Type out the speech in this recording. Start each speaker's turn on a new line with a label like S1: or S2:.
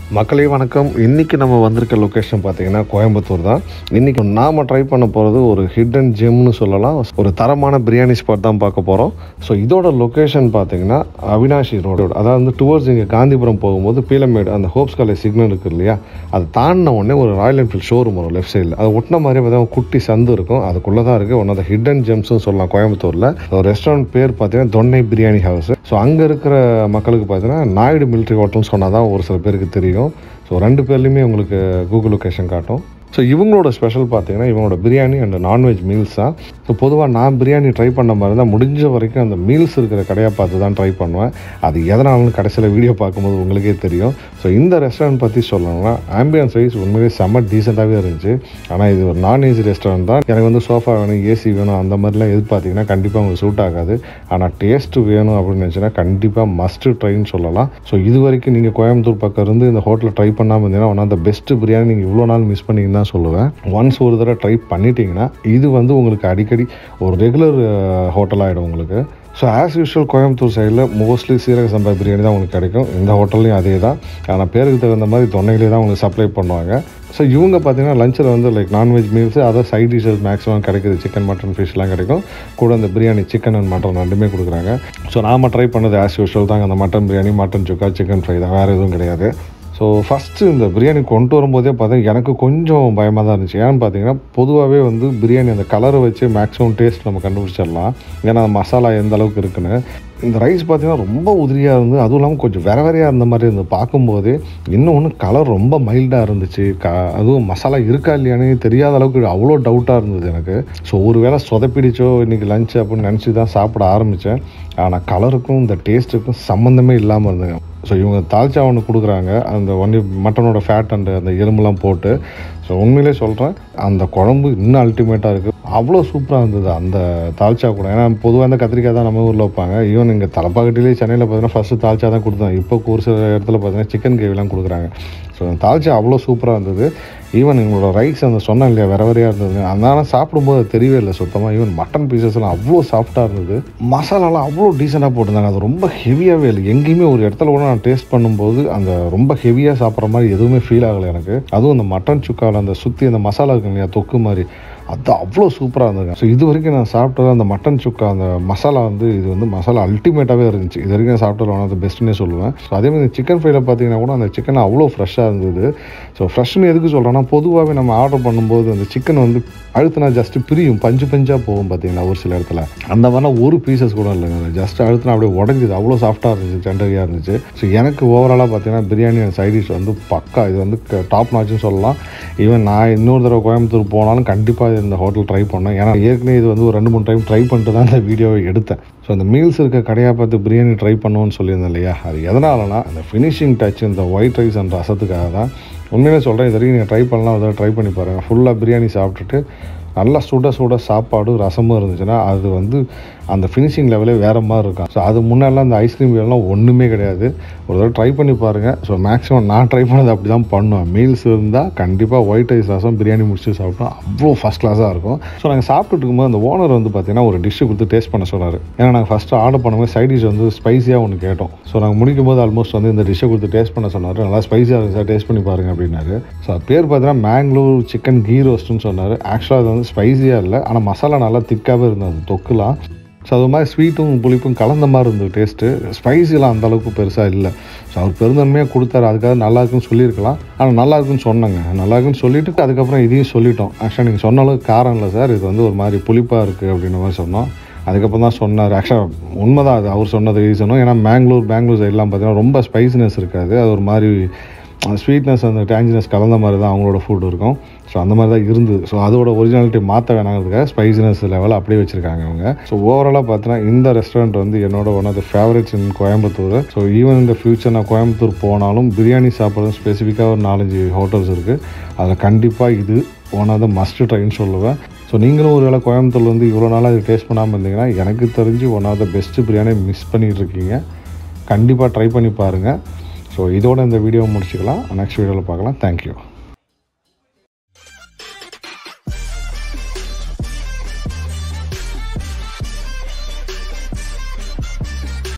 S1: மக்களே வணக்கம் இன்றைக்கி நம்ம வந்திருக்க லொக்கேஷன் பார்த்தீங்கன்னா கோயம்புத்தூர் தான் இன்றைக்கி நாம் ட்ரை பண்ண போகிறது ஒரு ஹிடன் ஜெம்னு சொல்லலாம் ஒரு தரமான பிரியாணி ஸ்பாட் தான் பார்க்க போகிறோம் ஸோ இதோட லொக்கேஷன் பார்த்தீங்கன்னா அவினாஷி ரோடு அதாவது வந்து டுவர்ட்ஸ் இங்கே காந்திபுரம் போகும்போது பீலமேடு அந்த ஹோப்ஸ் காலேஜ் சிக்னல் இருக்குது இல்லையா அது தாண்டின உடனே ஒரு ராயல் என்ஃபீல்ட் ஷோரூம் வரும் லெஃப்ட் சைடில் அது ஒட்டின மாதிரி பார்த்தீங்கன்னா குட்டி சந்து இருக்கும் அதுக்குள்ளே தான் இருக்குது ஒன் ஆஃப் த ஹிடன் ஜெம்ஸ்னு சொல்லலாம் கோயம்புத்தூரில் ஒரு ரெஸ்டாரண்ட் பேர் பார்த்தீங்கன்னா தொன்னை பிரியாணி ஹவுஸ் ஸோ அங்கே இருக்கிற மக்களுக்கு பார்த்தீங்கன்னா நாயுடு மிலிட்ரி ஹோட்டல்னு சொன்னால் தான் ஒரு சில பேருக்கு தெரியும் ஸோ ரெண்டு பேர்லையுமே உங்களுக்கு கூகுள் லொக்கேஷன் காட்டும் ஸோ இவங்களோட ஸ்பெஷல் பார்த்தீங்கன்னா இவங்களோட பிரியாணி அண்ட் நான்வெஜ் மீல்ஸ் தான் ஸோ பொதுவாக நான் பிரியாணி ட்ரை பண்ண மாதிரி தான் முடிஞ்ச வரைக்கும் அந்த மீல்ஸ் இருக்கிற கடையாக பார்த்து தான் ட்ரை பண்ணுவேன் அது எதனாலும் கடைசியில் வீடியோ பார்க்கும்போது உங்களுக்கே தெரியும் ஸோ இந்த ரெஸ்டாரண்ட் பற்றி சொல்லணும்னா ஆம்பியன்ஸ் வைஸ் உண்மையிலேயே செம்ம டீசெண்டாகவே இருந்துச்சு ஆனால் இது ஒரு நான்ஏசி ரெஸ்டாரண்ட் தான் எனக்கு வந்து சோஃபா வேணும் ஏசி வேணும் அந்த மாதிரிலாம் எதிர்பார்த்தீங்கன்னா கண்டிப்பாக உங்களுக்கு சூட் ஆகாது ஆனால் டேஸ்ட்டு வேணும் அப்படின்னு நினச்சின்னா கண்டிப்பாக மஸ்ட்டு ட்ரைன்னு சொல்லலாம் ஸோ இது வரைக்கும் நீங்கள் கோயம்புத்தூர் பக்கம் இருந்து இந்த ஹோட்டலில் ட்ரை பண்ணாமல் இருந்தீங்கன்னா one of the best biryani நீங்கள் இவ்வளோ நாள் மிஸ் பண்ணிங்கன்னு தான் சொல்லுவேன் ஒன்ஸ் ஒரு தடவை ட்ரை பண்ணிட்டீங்கன்னா இது வந்து உங்களுக்கு அடிக்கடி ஒரு ரெகுலர் ஹோட்டல் ஆகிடும் உங்களுக்கு ஸோ ஆஸ் யூஷுவல் கோயம்புத்தூர் சைடில் மோஸ்ட்லி சீரக சம்பா பிரியாணி தான் உங்களுக்கு கிடைக்கும் இந்த ஹோட்டல்லையும் அதே தான் ஆனால் பேருக்கு தகுந்த மாதிரி தொன்னையிலே தான் உங்களுக்கு சப்ளை பண்ணுவாங்க ஸோ இவங்க பார்த்தீங்கன்னா லஞ்சில் வந்து லைக் நான்வெஜ் மீல்ஸ் அதை சைட் டிஷஸ் மேக்ஸிமம் கிடைக்குது சிக்கன் மட்டன் ஃபிஷ்லாம் கிடைக்கும் கூட இந்த பிரியாணி சிக்கன் அண்ட் மட்டன் ரெண்டுமே கொடுக்குறாங்க ஸோ நாம் ட்ரை பண்ணது ஆஸ் யூஷுவல் தாங்க அந்த mutton biryani mutton chukka chicken fry தான் வேறு எதுவும் கிடையாது ஸோ ஃபஸ்ட்டு இந்த பிரியாணி கொண்டு வரும்போதே பார்த்தா எனக்கு கொஞ்சம் பயமாக தான் இருந்துச்சு ஏன்னு பார்த்தீங்கன்னா பொதுவாகவே வந்து பிரியாணி அந்த கலரை வச்சு மேக்ஸிமம் டேஸ்ட் நம்ம கண்டுபிடிச்சிடலாம் ஏன்னா அந்த மசாலா எந்த அளவுக்கு இருக்குன்னு இந்த ரைஸ் பார்த்தீங்கன்னா ரொம்ப உதிரியாக இருந்து அதுவும் இல்லாமல் கொஞ்சம் வேற வேறையாக இருந்த மாதிரி இருந்து பார்க்கும்போது இன்னும் ஒன்று கலர் ரொம்ப மைல்டாக இருந்துச்சு க அதுவும் மசாலா இருக்கா இல்லையானே தெரியாத அளவுக்கு அவ்வளோ டவுட்டாக இருந்தது எனக்கு ஸோ ஒரு வேளை சொதப்பிடிச்சோ இன்றைக்கி லஞ்ச் அப்படின்னு நினச்சி தான் சாப்பிட ஆரம்பித்தேன் ஆனால் கலருக்கும் இந்த டேஸ்ட்டுக்கும் சம்மந்தமே இல்லாமல் இருந்துங்க ஸோ இவங்க தால்ச்சா ஒன்று கொடுக்குறாங்க அந்த ஒன்லி மட்டனோட ஃபேட் அண்ட் அந்த எலும்புலாம் போட்டு ஸோ உண்மையிலே சொல்கிறேன் அந்த குழம்பு இன்னும் அல்டிமேட்டாக இருக்குது அவ்வளோ சூப்பராக இருந்தது அந்த தால்ச்சா கூட ஏன்னா பொதுவாக அந்த கத்திரிக்காய் தான் நம்ம ஊரில் வைப்பாங்க ஈவன் இங்கே தலைப்பாக்கட்டிலே சென்னையில் பார்த்தீங்கன்னா ஃபஸ்ட்டு தால்ச்சா தான் கொடுத்தாங்க இப்போ ஒரு சில இடத்துல பார்த்தீங்கன்னா சிக்கன் கிரேவிலாம் கொடுக்குறாங்க ஸோ அந்த தால்ச்சா அவ்வளோ சூப்பராக இருந்தது ஈவன் எங்களோட ரைஸ் அந்த சொன்னேன் இல்லையா வேற வேறையாக இருந்தது அதனால சாப்பிடும்போது அது தெரியவே இல்லை சுத்தமாக ஈவன் மட்டன் பீசஸ்லாம் அவ்வளோ சாஃப்டாக இருந்தது மசாலாலாம் அவ்வளோ டீசெண்டாக போட்டிருந்தாங்க அது ரொம்ப ஹெவியாகவே இல்லை எங்கேயுமே ஒரு இடத்துல கூட நான் டேஸ்ட் பண்ணும்போது அந்த ரொம்ப ஹெவியாக சாப்பிட்ற மாதிரி எதுவுமே ஃபீல் ஆகலை எனக்கு அதுவும் அந்த மட்டன் சுக்காவில் அந்த சுற்றி அந்த மசாலா இருக்கு இல்லையா தொக்கு மாதிரி அது அவ்வளோ சூப்பராக இருந்தது ஸோ இது வரைக்கும் நான் சாப்பிட்டது அந்த மட்டன் சுக்கா அந்த மசாலா வந்து இது வந்து மசாலா அல்டிமேட்டாகவே இருந்துச்சு இது வரைக்கும் நான் சாப்பிட்டது ஒன் ஆஃப் த பெஸ்ட்டுன்னே சொல்லுவேன் ஸோ அதே மாதிரி சிக்கன் ஃப்ரைல பார்த்தீங்கன்னா கூட அந்த சிக்கன் அவ்வளோ ஃப்ரெஷ்ஷாக இருந்தது ஸோ ஃப்ரெஷ்னு எதுக்கு சொல்கிறேன்னா பொதுவாகவே நம்ம ஆர்டர் பண்ணும்போது அந்த சிக்கன் வந்து அழுத்தினா ஜஸ்ட்டு பிரியும் பஞ்சு பஞ்சாக போகும் பார்த்தீங்கன்னா ஒரு சில இடத்துல அந்த மாதிரிலாம் ஒரு பீசஸ் கூட இல்லைங்க ஜஸ்ட் அழுத்தினா அப்படியே உடஞ்சிது அவ்வளோ சாஃப்டாக இருந்துச்சு டெண்டரியாக இருந்துச்சு ஸோ எனக்கு ஓவராலாக பார்த்தீங்கன்னா பிரியாணி அண்ட் சைட் டிஷ் வந்து பக்கா இது வந்து டாப் நாச்சுன்னு சொல்லலாம் ஈவன் நான் இன்னொரு தடவை கோயம்புத்தூர் போனாலும் கண்டிப்பாக இந்த ஹோட்டல் ட்ரை பண்ணேன் ஏன்னா ஏற்கனவே இது வந்து ஒரு ரெண்டு மூணு டைம் ட்ரை பண்ணிட்டு தான் இந்த வீடியோவை எடுத்தேன் ஸோ அந்த மீல்ஸ் இருக்க கடையாக பார்த்து பிரியாணி ட்ரை பண்ணுவோன்னு சொல்லியிருந்தேன் இல்லையா அது எதனாலனா அந்த ஃபினிஷிங் டச் இந்த ஒயிட் ரைஸ் அண்ட் ரசத்துக்காக தான் உண்மையிலே சொல்கிறேன் இது வரைக்கும் நீங்கள் ட்ரை பண்ணலாம் ஒரு ட்ரை பண்ணி பாருங்கள் ஃபுல்லாக பிரியாணி சாப்பிட்டுட்டு நல்லா சுட சுட சாப்பாடு ரசமும் இருந்துச்சுன்னா அது வந்து அந்த ஃபினிஷிங் லெவலே வேறு மாதிரி இருக்கும் ஸோ அது முன்னெல்லாம் அந்த ஐஸ்கிரீம் எல்லாம் ஒன்றுமே கிடையாது ஒரு தடவை ட்ரை பண்ணி பாருங்கள் ஸோ மேக்ஸிமம் நான் ட்ரை பண்ணது அப்படி தான் பண்ணுவேன் மீல்ஸ் இருந்தால் கண்டிப்பாக ஒயிட் ரைஸ் ரசம் பிரியாணி முடிச்சு சாப்பிட்டோம் அவ்வளோ ஃபஸ்ட் கிளாஸாக இருக்கும் ஸோ நாங்கள் சாப்பிட்டுட்டு இருக்கும்போது அந்த ஓனர் வந்து பார்த்தீங்கன்னா ஒரு டிஷ்ஷு கொடுத்து டேஸ்ட் பண்ண சொன்னார் ஏன்னா நாங்கள் ஃபஸ்ட்டு ஆர்டர் பண்ணும்போது சைட் டிஷ் வந்து ஸ்பைஸியாக ஒன்று கேட்டோம் ஸோ நாங்கள் முடிக்கும் போது ஆல்மோஸ்ட் வந்து இந்த டிஷ்ஷை கொடுத்து டேஸ்ட் பண்ண சொன்னார் நல்லா ஸ்பைஸியாக இருக்கு சார் டேஸ்ட் பண்ணி பாருங்க அப்படின்னாரு ஸோ அது பேர் பார்த்தீங்கன்னா மேங்களூர் சிக்கன் கீ ரோஸ்ட்னு சொன்னார் ஆக்சுவலாக அது வந்து ஸ்பைஸியாக இல்லை ஆனால் மசாலா நல்லா திக்காகவே இருந்தது அந்த தொக்குலாம் ஸோ அது மாதிரி ஸ்வீட்டும் புளிப்பும் கலந்த மாதிரி இருந்தது டேஸ்ட்டு ஸ்பைசிலாம் அந்த அளவுக்கு பெருசாக இல்லை ஸோ அவர் பெருந்தன்மையாக கொடுத்தாரு அதுக்காக நல்லா இருக்குன்னு சொல்லியிருக்கலாம் ஆனால் நல்லா இருக்குன்னு சொன்னாங்க நல்லா இருக்குன்னு சொல்லிட்டு அதுக்கப்புறம் இதையும் சொல்லிட்டோம் ஆக்சுவலாக நீங்கள் சொன்ன அளவுக்கு காரம் இல்லை சார் இது வந்து ஒரு மாதிரி புளிப்பாக இருக்குது அப்படின்ற மாதிரி சொன்னோம் அதுக்கப்புறம் தான் சொன்னார் ஆக்சுவலாக உண்மை தான் அது அவர் சொன்னது ரீசனும் ஏன்னா பெங்களூர் பெங்களூர் சைட்லாம் பார்த்தீங்கன்னா ரொம்ப ஸ்பைசினஸ் இருக்காது அது ஒரு மாதிரி ஸ்வீட்னஸ் அந்த டேஞ்சினஸ் கலந்த மாதிரி தான் அவங்களோட ஃபுட் இருக்கும் ஸோ அந்த மாதிரி தான் இருந்தது ஸோ அதோட ஒரிஜினாலிட்டி மாற்ற வேணாங்கிறதுக்காக ஸ்பைசினஸ் லெவல் அப்படியே வச்சுருக்காங்க அவங்க ஸோ ஓவராலாக பார்த்தீங்கன்னா இந்த ரெஸ்டாரண்ட் வந்து என்னோட one of the favourites in Coimbatore so even இந்த ஃபியூச்சர் நான் கோயம்புத்தூர் போனாலும் பிரியாணி சாப்பிட்றது ஸ்பெசிஃபிக்காக ஒரு நாலஞ்சு ஹோட்டல்ஸ் இருக்குது அதில் கண்டிப்பாக இது ஒன் ஆஃப் த மஸ்ட் ட்ரைன்னு சொல்லுவேன் ஸோ நீங்களும் ஒரு வேளை கோயம்புத்தூர் வந்து இவ்வளோ நாளாக இது டேஸ்ட் பண்ணாமல் இருந்தீங்கன்னா எனக்கு தெரிஞ்சு one of the best biryani miss பண்ணிகிட்டு இருக்கீங்க கண்டிப்பாக ட்ரை பண்ணி பாருங்கள் ஸோ இதோட இந்த வீடியோவை முடிச்சுக்கலாம் நெக்ஸ்ட் வீடியோவில் பார்க்கலாம் தேங்க்யூ